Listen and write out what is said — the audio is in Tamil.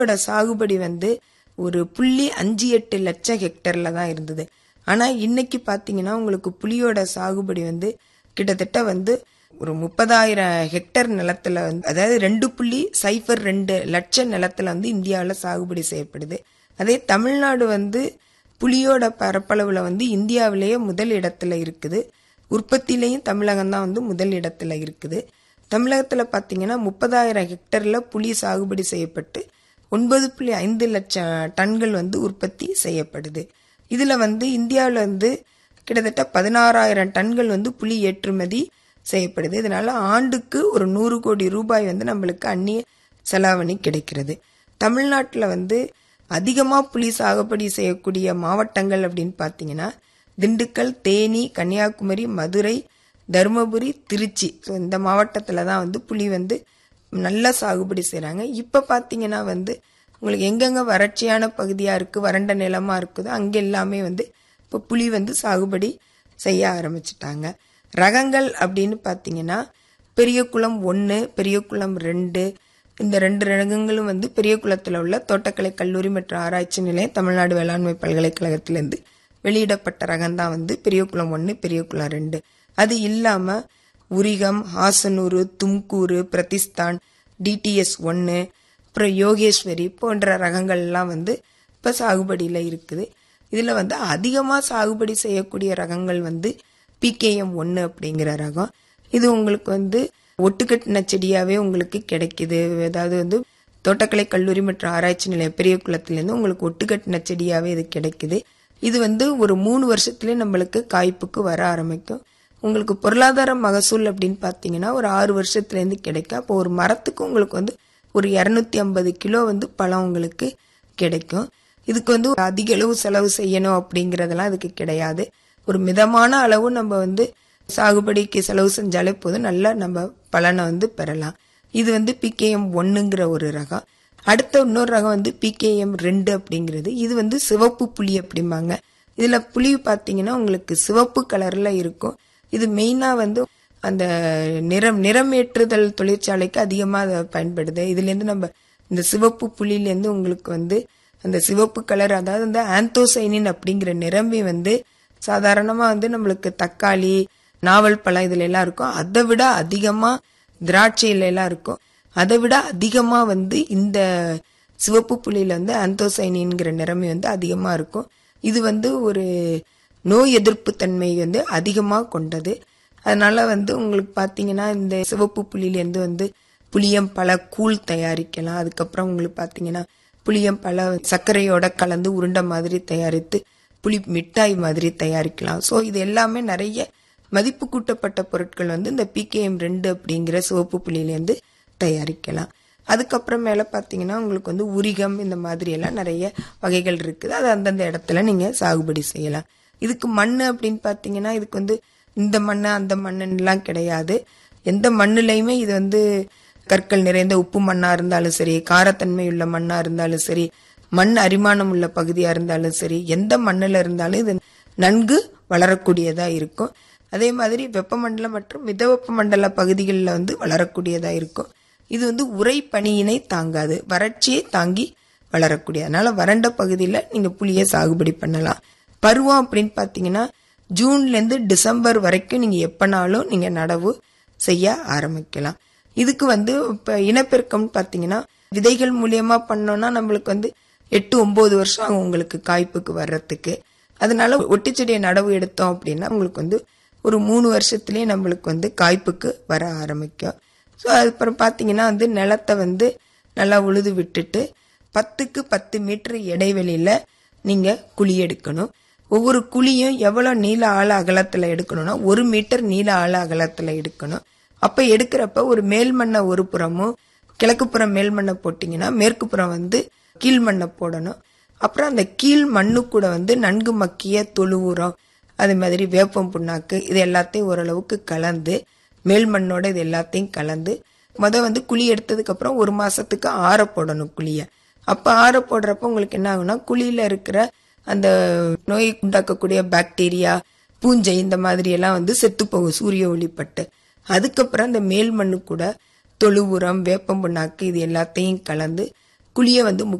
புலியோட சாகுபடி வந்து ஒரு புள்ளி அஞ்சு எட்டு லட்சம் ஹெக்டர்ல தான் இருந்தது ஆனா இன்னைக்கு பாத்தீங்கன்னா உங்களுக்கு புலியோட சாகுபடி வந்து கிட்டத்தட்ட வந்து ஒரு முப்பதாயிரம் ஹெக்டர் நிலத்துல வந்து அதாவது ரெண்டு புள்ளி சைஃபர் ரெண்டு லட்சம் நிலத்துல வந்து இந்தியாவில் சாகுபடி செய்யப்படுது அதே தமிழ்நாடு வந்து புலியோட பரப்பளவுல வந்து இந்தியாவிலேயே முதல் இடத்துல இருக்குது உற்பத்தியிலையும் தமிழகம் தான் வந்து முதல் இடத்துல இருக்குது தமிழகத்துல பாத்தீங்கன்னா முப்பதாயிரம் ஹெக்டர்ல புலி சாகுபடி செய்யப்பட்டு ஒன்பது புள்ளி ஐந்து லட்சம் டன்கள் வந்து உற்பத்தி செய்யப்படுது இதுல வந்து இந்தியாவில் வந்து கிட்டத்தட்ட பதினாறாயிரம் டன்கள் வந்து புலி ஏற்றுமதி செய்யப்படுது இதனால ஆண்டுக்கு ஒரு நூறு கோடி ரூபாய் வந்து நம்மளுக்கு அந்நிய செலாவணி கிடைக்கிறது தமிழ்நாட்டில் வந்து அதிகமாக புலி சாகுபடி செய்யக்கூடிய மாவட்டங்கள் அப்படின்னு பார்த்தீங்கன்னா திண்டுக்கல் தேனி கன்னியாகுமரி மதுரை தருமபுரி திருச்சி ஸோ இந்த மாவட்டத்தில் தான் வந்து புலி வந்து நல்லா சாகுபடி செய்கிறாங்க இப்போ பார்த்தீங்கன்னா வந்து உங்களுக்கு எங்கெங்க வறட்சியான பகுதியாக இருக்குது வறண்ட நிலமாக இருக்குதோ அங்கே எல்லாமே வந்து இப்போ புலி வந்து சாகுபடி செய்ய ஆரம்பிச்சிட்டாங்க ரகங்கள் அப்படின்னு பார்த்தீங்கன்னா பெரிய குளம் ஒன்று பெரிய குளம் ரெண்டு இந்த ரெண்டு ரகங்களும் வந்து பெரிய குளத்தில் உள்ள தோட்டக்கலை கல்லூரி மற்றும் ஆராய்ச்சி நிலையம் தமிழ்நாடு வேளாண்மை பல்கலைக்கழகத்திலேருந்து வெளியிடப்பட்ட ரகம் தான் வந்து பெரிய குளம் ஒன்று பெரிய குளம் ரெண்டு அது இல்லாம உரிகம் ஹாசனூர் தும்கூரு பிரதிஸ்தான் டிடிஎஸ் ஒன்று அப்புறம் யோகேஸ்வரி போன்ற ரகங்கள்லாம் வந்து இப்போ சாகுபடியில் இருக்குது இதில் வந்து அதிகமாக சாகுபடி செய்யக்கூடிய ரகங்கள் வந்து பிகேஎம் ஒன்று அப்படிங்கிற ரகம் இது உங்களுக்கு வந்து ஒட்டுக்கட்டின செடியாவே உங்களுக்கு கிடைக்குது அதாவது வந்து தோட்டக்கலை கல்லூரி மற்றும் ஆராய்ச்சி நிலையம் பெரிய குளத்திலேருந்து உங்களுக்கு ஒட்டுக்கட்டின செடியாவே இது கிடைக்குது இது வந்து ஒரு மூணு வருஷத்துலேயே நம்மளுக்கு காய்ப்புக்கு வர ஆரம்பிக்கும் உங்களுக்கு பொருளாதார மகசூல் அப்படின்னு பார்த்தீங்கன்னா ஒரு ஆறு வருஷத்துலேருந்து கிடைக்கும் அப்போ ஒரு மரத்துக்கு உங்களுக்கு வந்து ஒரு இரநூத்தி ஐம்பது கிலோ வந்து பழம் உங்களுக்கு கிடைக்கும் இதுக்கு வந்து அதிக அளவு செலவு செய்யணும் அப்படிங்கறதெல்லாம் இதுக்கு கிடையாது ஒரு மிதமான அளவு நம்ம வந்து சாகுபடிக்கு செலவு செஞ்சாலே போதும் நல்லா நம்ம பலனை வந்து பெறலாம் இது வந்து பிகேஎம் ஒன்னுங்கிற ஒரு ரகம் அடுத்த இன்னொரு ரகம் வந்து பிகேஎம் ரெண்டு அப்படிங்கிறது இது வந்து சிவப்பு புளி அப்படிம்பாங்க இதுல புளி பாத்தீங்கன்னா உங்களுக்கு சிவப்பு கலர்ல இருக்கும் இது மெயினா வந்து அந்த நிறம் நிறமேற்றுதல் தொழிற்சாலைக்கு அதிகமாக அதை பயன்படுது இதுலேருந்து நம்ம இந்த சிவப்பு புளியிலேருந்து உங்களுக்கு வந்து அந்த சிவப்பு கலர் அதாவது இந்த ஆந்தோசைனின் அப்படிங்கிற நிரம்பி வந்து சாதாரணமாக வந்து நம்மளுக்கு தக்காளி நாவல் பழம் இதுல எல்லாம் இருக்கும் அதை விட அதிகமாக திராட்சையில எல்லாம் இருக்கும் அதை விட அதிகமாக வந்து இந்த சிவப்பு புளியில வந்து ஆந்தோசைனின்கிற நிறமி வந்து அதிகமாக இருக்கும் இது வந்து ஒரு நோய் எதிர்ப்பு தன்மை வந்து அதிகமாக கொண்டது அதனால வந்து உங்களுக்கு பார்த்தீங்கன்னா இந்த சிவப்பு புளியிலேருந்து வந்து புளியம்பழ கூழ் தயாரிக்கலாம் அதுக்கப்புறம் உங்களுக்கு பார்த்தீங்கன்னா புளியம்பழ சர்க்கரையோட கலந்து உருண்டை மாதிரி தயாரித்து புளி மிட்டாய் மாதிரி தயாரிக்கலாம் ஸோ இது எல்லாமே நிறைய மதிப்பு கூட்டப்பட்ட பொருட்கள் வந்து இந்த பிகேஎம் ரெண்டு அப்படிங்கிற சிவப்பு புளியிலேருந்து தயாரிக்கலாம் அதுக்கப்புறம் மேலே பார்த்தீங்கன்னா உங்களுக்கு வந்து உரிகம் இந்த மாதிரி எல்லாம் நிறைய வகைகள் இருக்குது அது அந்தந்த இடத்துல நீங்கள் சாகுபடி செய்யலாம் இதுக்கு மண் அப்படின்னு பார்த்தீங்கன்னா இதுக்கு வந்து இந்த மண் அந்த மண்ணுலாம் கிடையாது எந்த மண்ணுலையுமே இது வந்து கற்கள் நிறைந்த உப்பு மண்ணா இருந்தாலும் சரி காரத்தன்மை உள்ள மண்ணா இருந்தாலும் சரி மண் அரிமானம் உள்ள பகுதியா இருந்தாலும் சரி எந்த மண்ணுல இருந்தாலும் இது நன்கு வளரக்கூடியதா இருக்கும் அதே மாதிரி வெப்பமண்டல மற்றும் மிதவெப்ப மண்டல பகுதிகளில் வந்து வளரக்கூடியதா இருக்கும் இது வந்து உரை பனியினை தாங்காது வறட்சியை தாங்கி வளரக்கூடிய அதனால வறண்ட பகுதியில் நீங்க புளியை சாகுபடி பண்ணலாம் பருவம் அப்படின்னு பார்த்தீங்கன்னா ஜூன்ல இருந்து டிசம்பர் வரைக்கும் நீங்க எப்பனாலும் நீங்க நடவு செய்ய ஆரம்பிக்கலாம் இதுக்கு வந்து இப்ப இனப்பெருக்கம்னு பார்த்தீங்கன்னா விதைகள் மூலியமா பண்ணோம்னா நம்மளுக்கு வந்து எட்டு ஒன்பது வருஷம் ஆகும் உங்களுக்கு காய்ப்புக்கு வர்றதுக்கு அதனால ஒட்டிச்செடியை நடவு எடுத்தோம் அப்படின்னா உங்களுக்கு வந்து ஒரு மூணு வருஷத்துலயே நம்மளுக்கு வந்து காய்ப்புக்கு வர ஆரம்பிக்கும் ஸோ அதுக்கப்புறம் பார்த்தீங்கன்னா வந்து நிலத்தை வந்து நல்லா உழுது விட்டுட்டு பத்துக்கு பத்து மீட்டர் இடைவெளியில நீங்க குழி எடுக்கணும் ஒவ்வொரு குழியும் எவ்வளவு நீள ஆழ அகலத்துல எடுக்கணும்னா ஒரு மீட்டர் நீள ஆழ அகலத்துல எடுக்கணும் அப்ப எடுக்கிறப்ப ஒரு மேல் மண்ணை ஒரு புறமும் கிழக்கு புறம் மேல் மண்ணை போட்டீங்கன்னா மேற்கு புறம் வந்து கீழ் மண்ணை போடணும் அப்புறம் அந்த கீழ் மண்ணு கூட வந்து நன்கு மக்கிய தொழு உரம் அதே மாதிரி வேப்பம் புண்ணாக்கு இது எல்லாத்தையும் ஓரளவுக்கு கலந்து மேல் மண்ணோட இது எல்லாத்தையும் கலந்து முத வந்து குழி எடுத்ததுக்கு அப்புறம் ஒரு மாசத்துக்கு ஆற போடணும் குழிய அப்ப ஆற போடுறப்ப உங்களுக்கு என்ன ஆகும்னா குழியில இருக்கிற அந்த நோய் உண்டாக்கக்கூடிய பாக்டீரியா பூஞ்சை இந்த மாதிரி எல்லாம் வந்து செத்து போகும் சூரிய ஒளிப்பட்டு அதுக்கப்புறம் அந்த மேல் மண்ணு கூட தொழு உரம் வேப்பம் புண்ணாக்கு இது எல்லாத்தையும் கலந்து குழியை வந்து